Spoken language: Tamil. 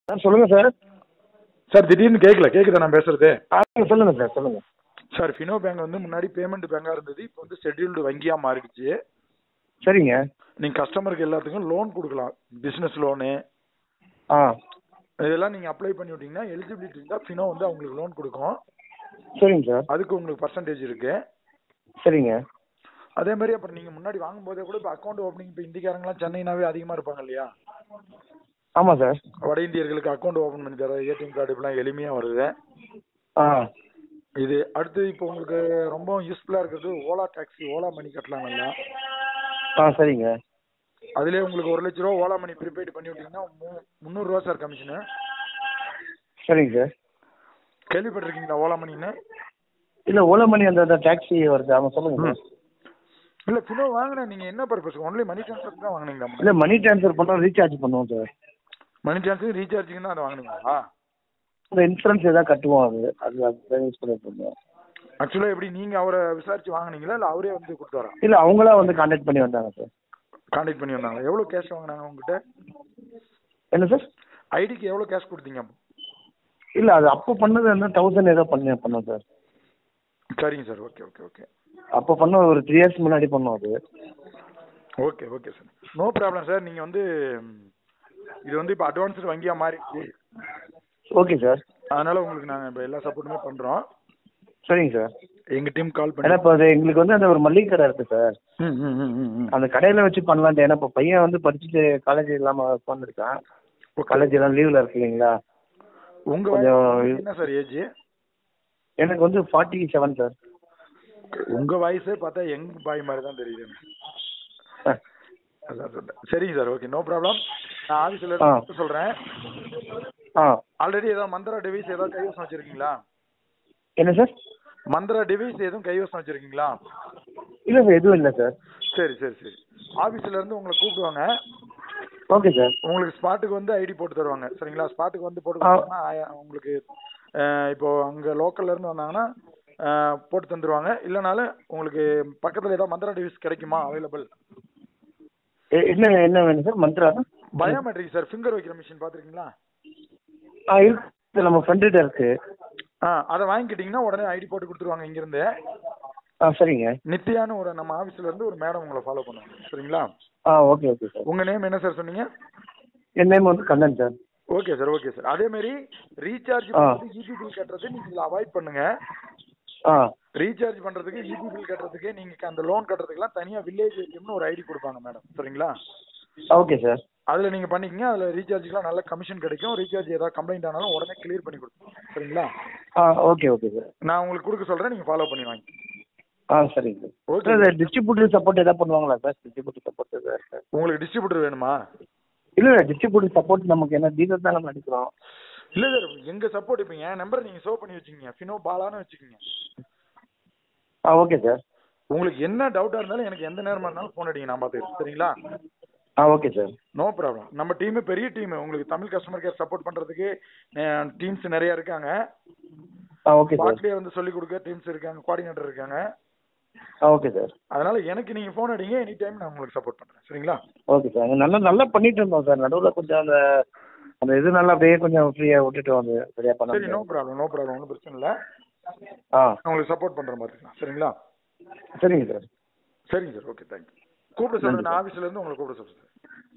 சார் சொல்லுங்கள் சார் சார் திடீர்னு கேட்கல கேட்குதா நான் பேசுறது ஆ சொல்லுங்கள் சார் சொல்லுங்கள் சார் ஃபினோ பேங்க் வந்து முன்னாடி பேமெண்ட் பேங்காக இருந்தது இப்போ வந்து ஷெட்யூல்டு வங்கியாக மாறிடுச்சு சரிங்க நீங்கள் கஸ்டமருக்கு எல்லாத்துக்கும் லோன் கொடுக்கலாம் பிஸ்னஸ் லோனு ஆ இதெல்லாம் நீங்கள் அப்ளை பண்ணி விட்டீங்கன்னா எலிஜிபிலிட்டி இருந்தால் ஃபினோ வந்து அவங்களுக்கு லோன் கொடுக்கும் சரிங்க சார் அதுக்கு உங்களுக்கு பர்சன்டேஜ் இருக்கு சரிங்க அதே மாதிரி அப்புறம் நீங்கள் முன்னாடி வாங்கும்போதே கூட இப்போ அக்கௌண்ட் ஓப்பனிங் இப்போ இந்திக்காரங்களாம் சென்னைனாவே அதிகமாக இருப்பாங்க இல்லையா ஆமாம் சார் வட இந்தியர்களுக்கு அக்கௌண்ட் ஓப்பன் பண்ணி தர ஏடிஎம் கார்டு இப்பெல்லாம் எளிமையாக வருது ஆ இது அடுத்து இப்போ உங்களுக்கு ரொம்ப யூஸ்ஃபுல்லாக இருக்கிறது ஓலா டாக்ஸி ஓலா மணி கட்டலாம் நல்லா ஆ சரிங்க அதுலேயே உங்களுக்கு ஒரு லட்ச ரூபா ஓலா மணி ப்ரீபெய்ட் பண்ணி விட்டீங்கன்னா மூ- முந்நூறுரூவா சார் கமிஷனு சரிங்க சார் கேள்விப்பட்டிருக்கீங்களா ஓலா மணின்னு இல்லை ஓலா மணி அந்த அந்த டாக்ஸி வருது ஆமாம் சொல்லுங்கள் சார் இல்லை ஃபினோ வாங்கினா நீங்கள் என்ன பர்பஸ் ஒன்லி மணி ட்ரான்ஸ்ஃபர் தான் வாங்குனீங்களா இல்லை மணி ட்ரான்ஸ்ஃபர் பண்ணோம் ரீசார்ஜ் பண்ணுவோம் சார் மணி ட்ரான்ஸ்ஃபர் ரீசார்ஜிங் தான் அதை வாங்குனீங்களா இந்த இன்சூரன்ஸ் எதாவது கட்டுவோம் அது அது அதுதான் யூஸ் பண்ணிட்டு இருந்தோம் ஆக்சுவலாக எப்படி நீங்கள் அவரை விசாரிச்சு வாங்குனீங்களா இல்லை அவரே வந்து கொடுத்தாரா இல்லை அவங்களா வந்து கான்டாக்ட் பண்ணி வந்தாங்க சார் கான்டாக்ட் பண்ணி வந்தாங்க எவ்வளோ கேஷ் வாங்கினாங்க உங்ககிட்ட என்ன சார் ஐடிக்கு எவ்வளோ கேஷ் கொடுத்தீங்க அப்போ இல்லை அது அப்போ பண்ணது வந்து தௌசண்ட் ஏதோ பண்ணி பண்ணோம் சார் சரிங்க சார் ஓகே ஓகே ஓகே அப்போ பண்ணோம் ஒரு த்ரீ இயர்ஸ் முன்னாடி பண்ணோம் அது okay okay sir no problem sir நீங்கள் வந்து ம், இது வந்து இப்போ அட்வான்ஸ்டு வங்கியாக மாறிடுச்சு ஓகே சார் அதனால உங்களுக்கு நாங்கள் இப்போ எல்லா சப்போர்ட்டுமே பண்ணுறோம் சரிங்க சார் எங்கள் டீம் கால் ஏன்னா பண்ணி இப்போ அது எங்களுக்கு வந்து அந்த ஒரு மளிகை கடை இருக்குது சார் ம் ம் ம் ம் ம் அந்த கடையில் வச்சு பண்ணலான்ட்டு ஏன்னா இப்போ பையன் வந்து படிச்சுட்டு காலேஜ் இல்லாமல் உட்காந்துருக்கான் காலேஜ் எல்லாம் லீவில் இருக்கு இல்லைங்களா உங்க கொஞ்சம் வயசு என்ன சார் ஏஜ் எனக்கு வந்து ஃபார்ட்டி செவன் சார் உங்க வயசே பார்த்தா யங் பாய் மாதிரி தான் தெரியுது எனக்கு. அதான் சொல்றேன் சரிங்க சார் ஓகே நோ ப்ராப்ளம் நான் ஆஃபீஸில் ஆ. இருந்து சொல்றேன் ஆ ஆல்ரெடி ஏதாவது மந்திரா டிவைஸ் ஏதாவது கைவசம் வச்சிருக்கீங்களா என்ன சார் மந்திரா டிவைஸ் எதுவும் கைவசம் வச்சிருக்கீங்களா இல்லை சார் எதுவும் இல்லை சார் சரி சரி சரி ஆஃபீஸில் இருந்து உங்களை கூப்பிடுவாங்க ஓகே சார் உங்களுக்கு ஸ்பாட்டுக்கு வந்து ஐடி போட்டு தருவாங்க சரிங்களா ஸ்பாட்டுக்கு வந்து போட்டு ஆ. கொடுத்தாங்கன்னா ஆய- உங்களுக்கு அஹ், இப்போ அங்க லோக்கல்ல இருந்து வந்தாங்கன்னா அஹ், போட்டு தந்துருவாங்க இல்லைனாலும் உங்களுக்கு பக்கத்துல ஏதாவது மந்திரா டிவைஸ் கிடைக்குமா அவைலபிள் எ- என்ன என்ன வேணும் sir Mantra biometric sir finger வைக்கிற மிஷின் பார்த்துருக்கீங்களா ஆ இருக்கு நம்ம ஃப்ரெண்டுகிட்ட இருக்கு ஆ அதை வாங்கிக்கிட்டீங்கன்னா உடனே ஐடி போட்டு கொடுத்துருவாங்க இங்கிருந்து ஆ சரிங்க நித்யான்னு ஒரு நம்ம ஆஃபீஸ்ல இருந்து ஒரு மேடம் உங்களை ஃபாலோ பண்ணுவாங்க சரிங்களா ஆ ஓகே ஓகே சார் உங்க நேம் என்ன சார் சொன்னீங்க என் நேம் வந்து Kannan sir okay sir okay sir அதே மாதிரி ரீசார்ஜ் ஆ. பண்ணுறது இபி பில் கட்டுறது நீங்க இதில் அவாய்ட் பண்ணுங்க ஆ ரீசார்ஜ் பண்றதுக்கு இபி பில் கட்டுறதுக்கு நீங்க அந்த லோன் கட்டுறதுக்குலாம் தனியா வில்லேஜ் ஏடிஎம்னு ஒரு ஐடி கொடுப்பாங்க மேடம் சரிங்களா ஓகே சார் அதுல நீங்க பண்ணிக்கங்க அதுல ரீசார்ஜுக்குலாம் நல்ல கமிஷன் கிடைக்கும் ரீசார்ஜ் ஏதாவது கம்ப்ளைண்ட் ஆனாலும் உடனே கிளியர் பண்ணி கொடுப்போம் சரிங்களா ஆ ஓகே ஓகே சார் நான் உங்களுக்கு கொடுக்க சொல்றேன் நீங்க ஃபாலோ பண்ணி வாங்கி ஆ சரிங்க Okay. Sir sir distributor support எதாவது பண்ணுவாங்களா சார் டிஸ்ட்ரிபியூட்டர் சப்போர்ட் சார் உங்களுக்கு டிஸ்ட்ரிபியூட்டர் வேணுமா இல்லை இல்லை டிஸ்ட்ரிபியூட்டர் சப்போர்ட் நமக்கு என்ன டீலர் தான் நம்ம அடிக்கிறோம் இல்ல சார் எங்க சப்போர்ட் இப்போ என் நம்பர் நீங்க சேவ் பண்ணி வச்சுக்கோங்க ஃபினோ பாலான்னு வச்சுக்கோங்க ஆ ஓகே சார் உங்களுக்கு என்ன டவுட்டா இருந்தாலும் எனக்கு எந்த நேரமா இருந்தாலும் ஃபோன் அடிங்க நான் பார்த்துக்கிறேன் சரிங்களா ஆ ஓகே சார் நோ ப்ராப்ளம் நம்ம டீம் பெரிய டீம் உங்களுக்கு தமிழ் கஸ்டமர் கேர் சப்போர்ட் பண்றதுக்கு டீம்ஸ் நிறைய இருக்காங்க ஆ ஓகே சார் ஸ்பாட்லயே வந்து சொல்லி கொடுக்க டீம்ஸ் இருக்காங்க கோஆர்டினேட்டர் இருக்காங்க ஆ ஓகே சார் அதனால எனக்கு நீங்க ஃபோன் அடிங்க எனி டைம் நான் உங்களுக்கு சப்போர்ட் பண்றேன் சரிங்களா ஓகே சார் நல்லா நல்லா பண்ணிட்டு இருந்தோம் சார் நடுவில் கொஞ்சம் அந்த அந்த இது நல்லா அப்படியே கொஞ்சம் ஃப்ரீயாக விட்டுட்டு வந்து சரியா பண்ண சரி நோ ப்ராப்ளம் நோ ப்ராப்ளம் ஒன்றும் பிரச்சனை இல்லை ஆ நான் உங்களுக்கு சப்போர்ட் பண்ற மாதிரி இருக்கலாம் சரிங்களா சரிங்க சார் சரிங்க சார் ஓகே தேங்க்யூ கூப்பிட சொல்றேன் நான் ஆஃபீஸ்ல இருந்து உங்களை கூப்பிட சொல்றேன் சார்